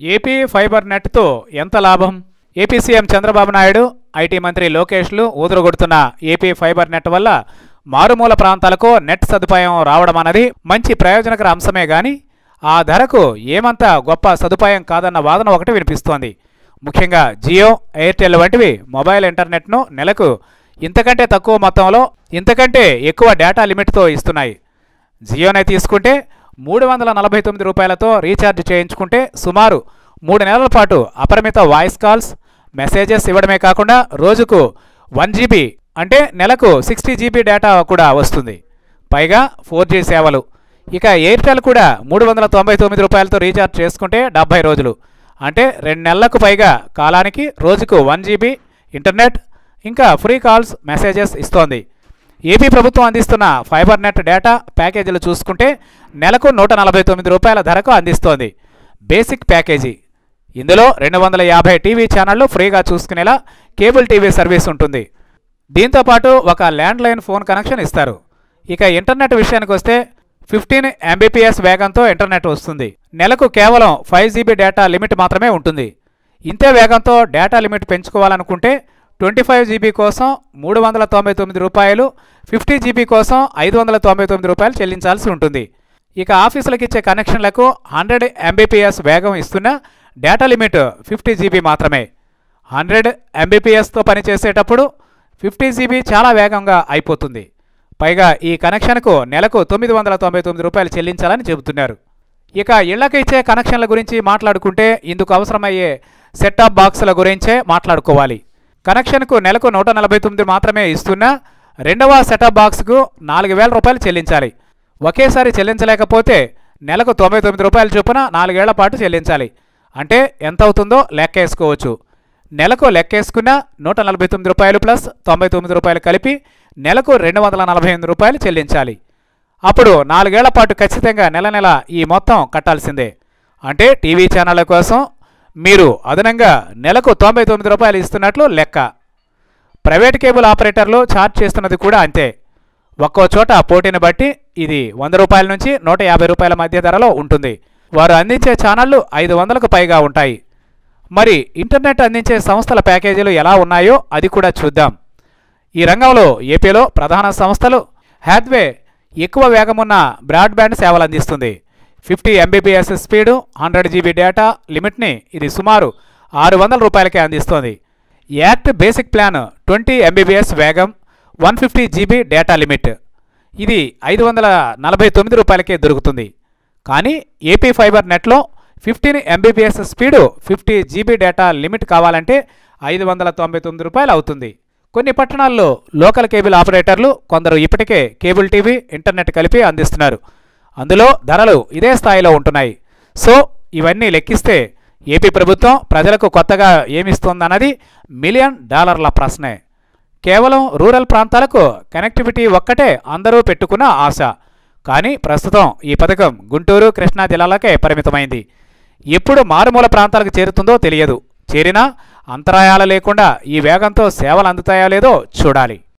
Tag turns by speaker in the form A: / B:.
A: AP fibre నెట్తో ఎంత లాభం AP CM Chandrababu Naidu IT మంత్రి లోకేష్లు ఊదరగొడుతున్న ఏపీ ఫైబర్ నెట్ వల్ల మారుమూల ప్రాంతాలకు నెట్ సదుపాయం రావడం అన్నది మంచి ప్రయోజనకర అంశమే గాని ఆ ధరకు ఏమంత గొప్ప సదుపాయం కాదన్న వాదన ఒకటి వినిపిస్తోంది ముఖ్యంగా జియో ఎయిర్టెల్ వంటివి మొబైల్ ఇంటర్నెట్ను నెలకు ఇంతకంటే తక్కువ మొత్తంలో ఇంతకంటే ఎక్కువ డేటా లిమిట్తో ఇస్తున్నాయి జియోనే తీసుకుంటే మూడు వందల నలభై తొమ్మిది రూపాయలతో రీఛార్జ్ చేయించుకుంటే సుమారు మూడు నెలల పాటు అపరిమిత వాయిస్ కాల్స్ మెసేజెస్ ఇవ్వడమే కాకుండా రోజుకు వన్ జీబీ అంటే నెలకు సిక్స్టీ జీబీ డేటా కూడా వస్తుంది పైగా ఫోర్ జీ సేవలు ఇక ఎయిర్టెల్ కూడా మూడు వందల తొంభై తొమ్మిది రూపాయలతో రీఛార్జ్ చేసుకుంటే డెబ్బై రోజులు అంటే రెండు నెలలకు పైగా కాలానికి రోజుకు వన్ జీబీ ఇంటర్నెట్ ఇంకా ఫ్రీ కాల్స్ మెసేజెస్ ఇస్తోంది ఏపీ ప్రభుత్వం అందిస్తున్న ఫైబర్ నెట్ డేటా ప్యాకేజీలు చూసుకుంటే నెలకు నూట నలభై తొమ్మిది రూపాయల ధరకు అందిస్తోంది బేసిక్ ప్యాకేజీ ఇందులో రెండు వందల యాభై టీవీ ఛానళ్లు ఫ్రీగా చూసుకునేలా కేబుల్ టీవీ సర్వీస్ ఉంటుంది దీంతోపాటు ఒక ల్యాండ్లైన్ ఫోన్ కనెక్షన్ ఇస్తారు ఇక ఇంటర్నెట్ విషయానికి వస్తే ఫిఫ్టీన్ ఎంబీపీఎస్ వేగంతో ఇంటర్నెట్ వస్తుంది నెలకు కేవలం ఫైవ్ జీబీ డేటా లిమిట్ మాత్రమే ఉంటుంది ఇంతే వేగంతో డేటా లిమిట్ పెంచుకోవాలనుకుంటే ట్వంటీ ఫైవ్ జీబీ కోసం మూడు వందల తొంభై తొమ్మిది రూపాయలు ఫిఫ్టీ జీబీ కోసం ఐదు వందల తొంభై తొమ్మిది రూపాయలు చెల్లించాల్సి ఉంటుంది ఇక ఆఫీసులకు ఇచ్చే కనెక్షన్లకు హండ్రెడ్ ఎంబీపీఎస్ వేగం ఇస్తున్న డేటా లిమిట్ ఫిఫ్టీ జీబీ మాత్రమే హండ్రెడ్ ఎంబీపీఎస్తో పనిచేసేటప్పుడు ఫిఫ్టీ జీబీ చాలా వేగంగా అయిపోతుంది పైగా ఈ కనెక్షన్కు నెలకు తొమ్మిది వందల తొంభై తొమ్మిది రూపాయలు చెల్లించాలని చెబుతున్నారు ఇక ఇళ్లకు ఇచ్చే కనెక్షన్ల గురించి మాట్లాడుకుంటే ఇందుకు అవసరమయ్యే సెట్టాప్ బాక్సుల గురించే మాట్లాడుకోవాలి కనెక్షన్కు నెలకు నూట నలభై తొమ్మిది మాత్రమే ఇస్తున్నా రెండవ సెటప్ బాక్స్కు నాలుగు వేల రూపాయలు చెల్లించాలి ఒకేసారి చెల్లించలేకపోతే నెలకు తొంభై తొమ్మిది రూపాయల చొప్పున నాలుగేళ్ల పాటు చెల్లించాలి అంటే ఎంత అవుతుందో లెక్కేసుకోవచ్చు నెలకు లెక్కేసుకున్న నూట నలభై తొమ్మిది రూపాయలు ప్లస్ తొంభై తొమ్మిది రూపాయలు కలిపి నెలకు రెండు వందల నలభై ఎనిమిది రూపాయలు చెల్లించాలి అప్పుడు నాలుగేళ్ల పాటు ఖచ్చితంగా నెల నెల ఈ మొత్తం కట్టాల్సిందే అంటే టీవీ ఛానళ్ల కోసం మీరు అదనంగా నెలకు తొంభై తొమ్మిది రూపాయలు ఇస్తున్నట్లు లెక్క ప్రైవేట్ కేబుల్ ఆపరేటర్లు ఛార్జ్ చేస్తున్నది కూడా అంతే ఒక్కో చోట పోటీని బట్టి ఇది వంద రూపాయల నుంచి నూట యాభై రూపాయల మధ్య ధరలో ఉంటుంది వారు అందించే ఛానళ్లు ఐదు వందలకు పైగా ఉంటాయి మరి ఇంటర్నెట్ అందించే సంస్థల ప్యాకేజీలు ఎలా ఉన్నాయో అది కూడా చూద్దాం ఈ రంగంలో ఏపీలో ప్రధాన సంస్థలు హ్యాథ్వే ఎక్కువ వేగమున్న బ్రాడ్బ్యాండ్ సేవలు అందిస్తుంది fifty Mbps speed hundred GB data లిమిట్ని ఇది సుమారు ఆరు వందల రూపాయలకే అందిస్తోంది ACT basic plan twenty Mbps వేగం one fifty GB data limit ఇది ఐదు వందల నలభై తొమ్మిది రూపాయలకే దొరుకుతుంది కానీ ఏపీ ఫైబర్ నెట్లో fifteen Mbps speed fifty GB data limit కావాలంటే ఐదు వందల తొంభై తొమ్మిది రూపాయలు అవుతుంది కొన్ని పట్టణాల్లో లోకల్ కేబుల్ ఆపరేటర్లు కొందరు ఇప్పటికే కేబుల్ టీవీ ఇంటర్నెట్ కలిపి అందిస్తున్నారు అందులో ధరలు ఇదే స్థాయిలో ఉంటున్నాయి సో ఇవన్నీ లెక్కిస్తే ఏపీ ప్రభుత్వం ప్రజలకు కొత్తగా ఏమిస్తోందన్నది మిలియన్ డాలర్ల ప్రశ్నే కేవలం రూరల్ ప్రాంతాలకు కనెక్టివిటీ ఒక్కటే అందరూ పెట్టుకున్న ఆశ కానీ ప్రస్తుతం ఈ పథకం గుంటూరు కృష్ణా జిల్లాలకే పరిమితమైంది ఎప్పుడు మారుమూల ప్రాంతాలకు చేరుతుందో తెలియదు చేరినా అంతరాయాలు లేకుండా ఈ వేగంతో సేవలు అందుతాయో లేదో చూడాలి